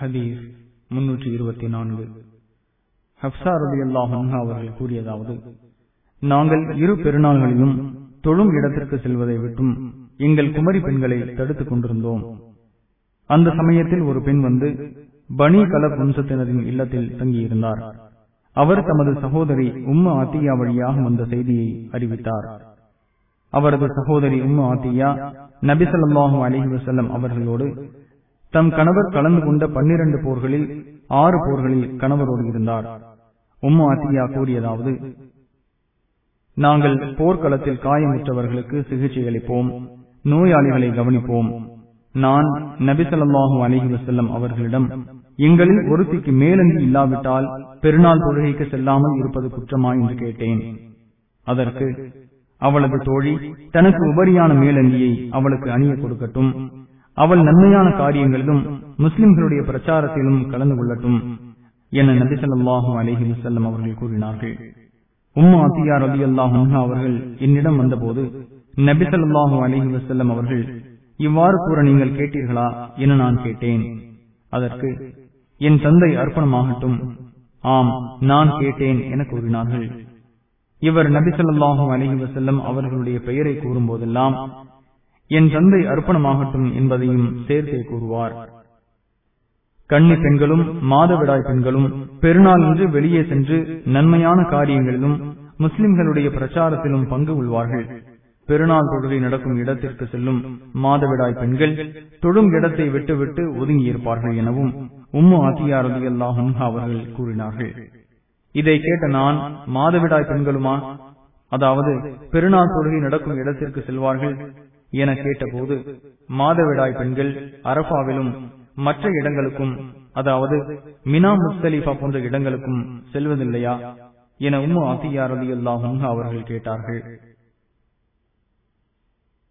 ஹதீஸ் முன்னூற்றி இருபத்தி நான்கு ஹப்சா ரபி அல்லாஹா அவர்கள் கூறியதாவது நாங்கள் இரு பெருநாள்களிலும் தொழும் இடத்திற்கு செல்வதை விட்டும் எங்கள் குமரி பெண்களை தடுத்துக் கொண்டிருந்தோம் அந்த சமயத்தில் ஒரு பெண் வந்து பனி கலப் வம்சத்தினரின் இல்லத்தில் தங்கியிருந்தார் அவர் தமது சகோதரி உம்மு ஆத்தியா வழியாக வந்த செய்தியை அறிவித்தார் அவரது சகோதரி உம்மு ஆத்தியா நபிசல்லாஹு அலிஹி வசல்லம் அவர்களோடு தம் கணவர் கலந்து கொண்ட பன்னிரண்டு போர்களில் ஆறு போர்களில் கணவரோடு இருந்தார் உம்மு ஆத்தியா கூறியதாவது நாங்கள் போர்க்களத்தில் காயமுற்றவர்களுக்கு சிகிச்சை அளிப்போம் நோயாளிகளை கவனிப்போம் நான் நபிசல்லாஹு அலிஹி வசல்லம் அவர்களிடம் எங்களில் ஒருத்திக்கு மேலங்கி இல்லாவிட்டால் பெருநாள் தொழுகைக்கு செல்லாமல் இருப்பது குற்றமா என்று கேட்டேன் அதற்கு அவளது தோழி தனக்கு உபரியான மேலங்கியை அவளுக்கு அணிய கொடுக்கட்டும் அவள் நன்மையான காரியங்களிலும் முஸ்லிம்களுடைய பிரச்சாரத்திலும் கலந்து கொள்ளட்டும் என நபிசல்லாஹு அலிஹி வசல்லம் அவர்கள் கூறினார்கள் உம்மா அத்தியார் அலி அல்லாஹ் அவர்கள் என்னிடம் வந்தபோது நபிசல்லாஹு அலிஹி வசல்லம் அவர்கள் இவ்வாறு கூற நீங்கள் கேட்டீர்களா என நான் கேட்டேன் அதற்கு என் தந்தை அர்ப்பணமாகட்டும் ஆம் நான் கேட்டேன் என கூறினார்கள் இவர் நபிசல்லாஹு அலிஹி வசல்லம் அவர்களுடைய பெயரை கூறும் போதெல்லாம் என் தந்தை அர்ப்பணமாகட்டும் என்பதையும் சேர்த்தே கூறுவார் கன்னி பெண்களும் மாதவிடாய் பெண்களும் பெருநாள் என்று வெளியே சென்று நன்மையான காரியங்களிலும் முஸ்லிம்களுடைய பிரச்சாரத்திலும் பங்கு கொள்வார்கள் பெருநாள் தொழுகை நடக்கும் இடத்திற்கு செல்லும் மாதவிடாய் பெண்கள் தொழும் இடத்தை விட்டுவிட்டு ஒதுங்கியிருப்பார்கள் எனவும் உம்மு ஆத்தியார் அலி அல்லாஹும் அவர்கள் கூறினார்கள் இதை கேட்ட நான் மாதவிடாய் பெண்களுமா அதாவது பெருநாள் தொழுகை நடக்கும் இடத்திற்கு செல்வார்கள் என கேட்டபோது மாதவிடாய் பெண்கள் அரபாவிலும் மற்ற இடங்களுக்கும் அதாவது மினா முஸ்தலிஃபா போன்ற இடங்களுக்கும் செல்வதில்லையா என உம்மு ஆத்தியார் அலி அல்லாஹும் அவர்கள் கேட்டார்கள்